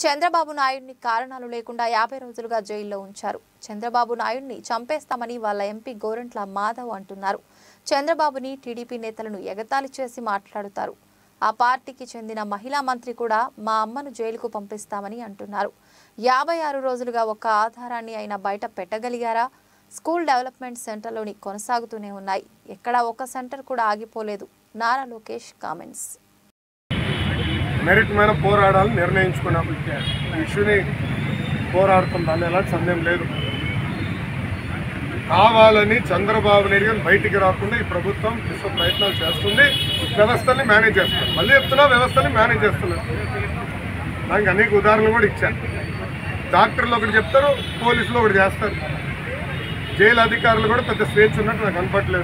చంద్రబాబు నాయుడిని కారణాలు లేకుండా యాభై రోజులుగా జైల్లో ఉంచారు చంద్రబాబు నాయుడిని చంపేస్తామని వాళ్ళ ఎంపీ గోరంట్ల మాధవ్ అంటున్నారు చంద్రబాబుని టీడీపీ నేతలను ఎగతాళి చేసి మాట్లాడుతారు ఆ పార్టీకి చెందిన మహిళా మంత్రి కూడా మా అమ్మను జైలుకు పంపిస్తామని అంటున్నారు యాభై ఆరు రోజులుగా ఒక్క ఆధారాన్ని అయినా బయట పెట్టగలిగారా స్కూల్ డెవలప్మెంట్ సెంటర్లోని కొనసాగుతూనే ఉన్నాయి ఎక్కడా ఒక సెంటర్ కూడా ఆగిపోలేదు నారా లోకేష్ కామెంట్స్ మెరిట్ మీద పోరాడాలని నిర్ణయించుకున్నాం ఈ ఇష్యూని పోరాడుతాం దాని ఎలాంటి సందేహం లేదు కావాలని చంద్రబాబు నాయుడు గారు బయటికి రాకుండా ఈ ప్రభుత్వం విశ్వ ప్రయత్నాలు చేస్తుంది వ్యవస్థని మేనేజ్ చేస్తుంది మళ్ళీ చెప్తున్నా వ్యవస్థని మేనేజ్ చేస్తున్నారు దానికి అనేక ఉదాహరణలు కూడా ఇచ్చాను డాక్టర్లు ఒకటి చెప్తారు పోలీసులు ఒకటి చేస్తారు జైలు అధికారులు కూడా పెద్ద స్వేచ్ఛ ఉన్నట్టు నాకు కనపట్లేదు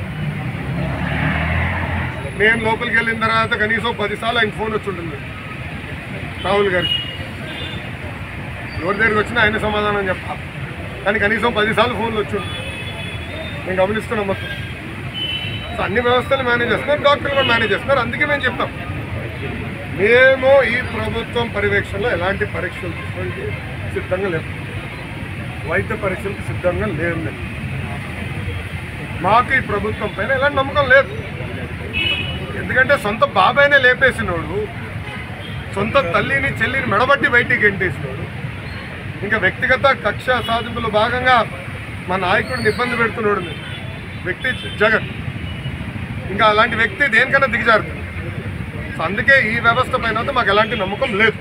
నేను లోపలికి వెళ్ళిన తర్వాత కనీసం పదిసార్లు ఆయన ఫోన్ వచ్చి ఉంటుంది రాహుల్ గారికి ఎవరి దగ్గరికి వచ్చినా ఆయన సమాధానం చెప్పాలి కానీ కనీసం పదిసార్లు ఫోన్లు వచ్చి ఉంటుంది నేను గమనిస్తున్నాం మొత్తం సో అన్ని వ్యవస్థలు మేనేజ్ చేస్తున్నారు డాక్టర్లు కూడా మేనేజ్ చేస్తున్నారు అందుకే మేము చెప్తాం మేము ఈ ప్రభుత్వం పర్యవేక్షణలో ఎలాంటి పరీక్షలు తీసుకోవడానికి సిద్ధంగా లేవు వైద్య పరీక్షలకు సిద్ధంగా లేవు మేము మాకు ఈ ప్రభుత్వం పైన ఎలాంటి నమ్మకం లేదు ఎందుకంటే సొంత బాబాయినే లేపేసినోడు సొంత తల్లిని చెల్లిని మెడబట్టి బయటికి గెంటేసినోడు ఇంకా వ్యక్తిగత కక్ష సాధింపులో భాగంగా మా నాయకుడిని ఇబ్బంది పెడుతున్నాడు మీరు. వ్యక్తి జగన్ ఇంకా అలాంటి వ్యక్తి దేనికన్నా దిగజారుతుంది సో అందుకే ఈ వ్యవస్థ పైన అయితే మాకు ఎలాంటి నమ్మకం లేదు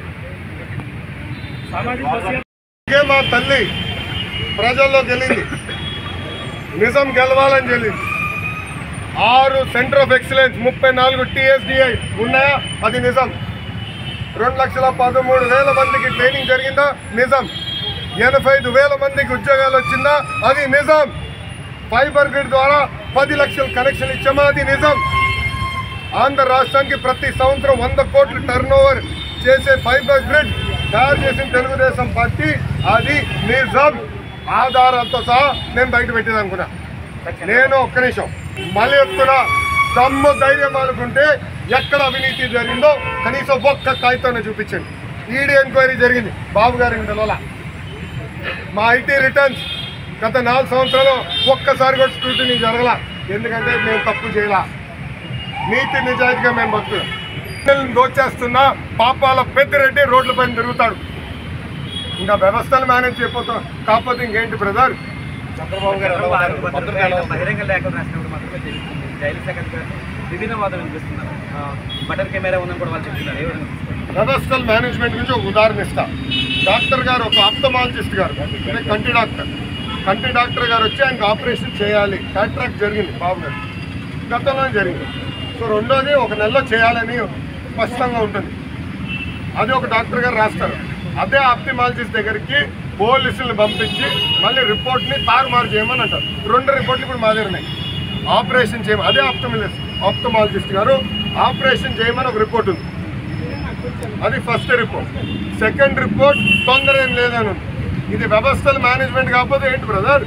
అందుకే మా తల్లి ప్రజల్లోకి వెళ్ళింది నిజం గెలవాలని చెల్లింది ఆరు సెంటర్ ఆఫ్ ఎక్సలెన్స్ ముప్పై నాలుగు టీఎస్డిఐ ఉన్నాయా అది నిజం రెండు లక్షల పదమూడు వేల మందికి ట్రైనింగ్ జరిగిందా నిజం ఎనభై ఐదు వేల మందికి ఉద్యోగాలు వచ్చిందా అది నిజం ఫైబర్ గ్రిడ్ ద్వారా పది లక్షల కనెక్షన్ ఇచ్చామా అది నిజం ఆంధ్ర రాష్ట్రానికి ప్రతి సంవత్సరం వంద కోట్ల టర్న్ ఓవర్ చేసే ఫైబర్ గ్రిడ్ తయారు చేసిన తెలుగుదేశం పార్టీ అది నిజం ఆధారాలతో సహా నేను బయట పెట్టేదనుకున్నా నేను ఒక్క నిమిషం మళ్ళీ చెప్తున్నా దమ్ము ధైర్యం అనుకుంటే ఎక్కడ అవినీతి జరిగిందో కనీసం ఒక్క కాగితాన్ని చూపించండి ఈడీ ఎంక్వైరీ జరిగింది బాబు గారి పిల్లల మా ఐటీ రిటర్న్స్ గత నాలుగు సంవత్సరాలు ఒక్కసారి కూడా స్క్రూటినీ జరగల ఎందుకంటే మేము తప్పు చేయాల నీతి నిజాయితీగా మేము భక్తులు పిల్లల్ని దోచేస్తున్న పాపాల పెద్దిరెడ్డి రోడ్లపైన తిరుగుతాడు ఇంకా వ్యవస్థలు మేనేజ్ చేయకపోతాం కాకపోతే ఇంకేంటి బ్రదర్ చంద్రబాబు గారు ఎలా ఉన్నారు? భద్రత ఎలా ఉంది? బహిరంగ లేఖలు రాసినప్పుడు మాత్రమే తెలుస్తుంది జైలు శాఖ అధికారులు విభిన్న వాదం వినిపిస్తున్నారు ఆ, బటర్ కెమెరా ఉందని కూడా వాళ్ళు చెప్తున్నారు ఏ విధంగా వ్యవస్థల మేనేజ్మెంట్ గురించి ఒక ఉదాహరణ ఇస్తా డాక్టర్ గారు ఒక ఆప్తమాలజిస్ట్ గారు అంటే కంటి డాక్టర్ కంటి డాక్టర్ గారు వచ్చి ఆయనకు ఆపరేషన్ చేయాలి కాంట్రాక్ట్ జరిగింది బాబు గారు గతంలో జరిగింది సో రెండోది ఒక నెలలో చేయాలని స్పష్టంగా ఉంటుంది అది ఒక డాక్టర్ గారు రాస్తారు అదే ఆప్తిమాలజిస్ట్ దగ్గరికి పోలీసులను పంపించి మళ్ళీ రిపోర్ట్ని తారుమారు చేయమని అంటారు రెండు రిపోర్ట్లు ఇప్పుడు మా దగ్గర ఉన్నాయి ఆపరేషన్ చేయమని అదే ఆప్తమిలిస్ట్ ఆప్తమాలజిస్ట్ గారు ఆపరేషన్ చేయమని ఒక రిపోర్ట్ ఉంది అది ఫస్ట్ రిపోర్ట్ సెకండ్ రిపోర్ట్ తొందర ఏం లేదని ఉంది ఇది వ్యవస్థల మేనేజ్మెంట్ కాకపోతే ఏంటి బ్రదర్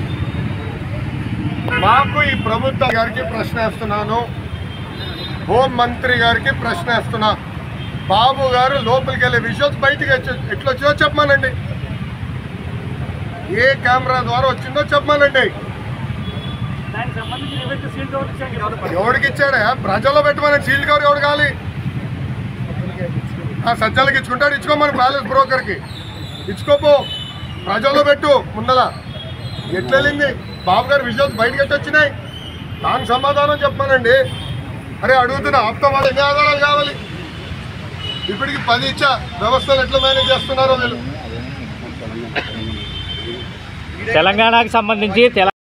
మాకు ఈ ప్రభుత్వ గారికి ప్రశ్న వేస్తున్నాను హోం మంత్రి గారికి ప్రశ్న వేస్తున్నా బాబు గారు లోపలికి వెళ్ళే విజువల్స్ బయటికి వచ్చి- ఎట్లా వచ్చో చెప్పమానండి ఏ కెమెరా ద్వారా వచ్చిందో చెప్పమానండి ఎవరికి ఇచ్చాడా ప్రజల్లో పెట్టమని సీల్ కవర్ ఎవడు కావాలి ఆ సజ్జలకి ఇచ్చుకుంటాడు ఇచ్చుకోమని ప్యాలెస్ బ్రోకర్కి ఇచ్చుకోపో ప్రజల్లో పెట్టు ముందల ఎట్లా వెళ్ళింది బాబు గారు విజువల్స్ బయటకి ఎట్టి వచ్చినాయి దానికి సమాధానం చెప్పానండి అరే అడుగుతున్నా ఆప్తం వాళ్ళు ఎన్ని ఆధారాలు కావాలి ఇప్పటికి పది ఇచ్చా వ్యవస్థలు ఎట్లా మేనేజ్ చేస్తున్నారో వీళ్ళు తెలంగాణకు సంబంధించి తెల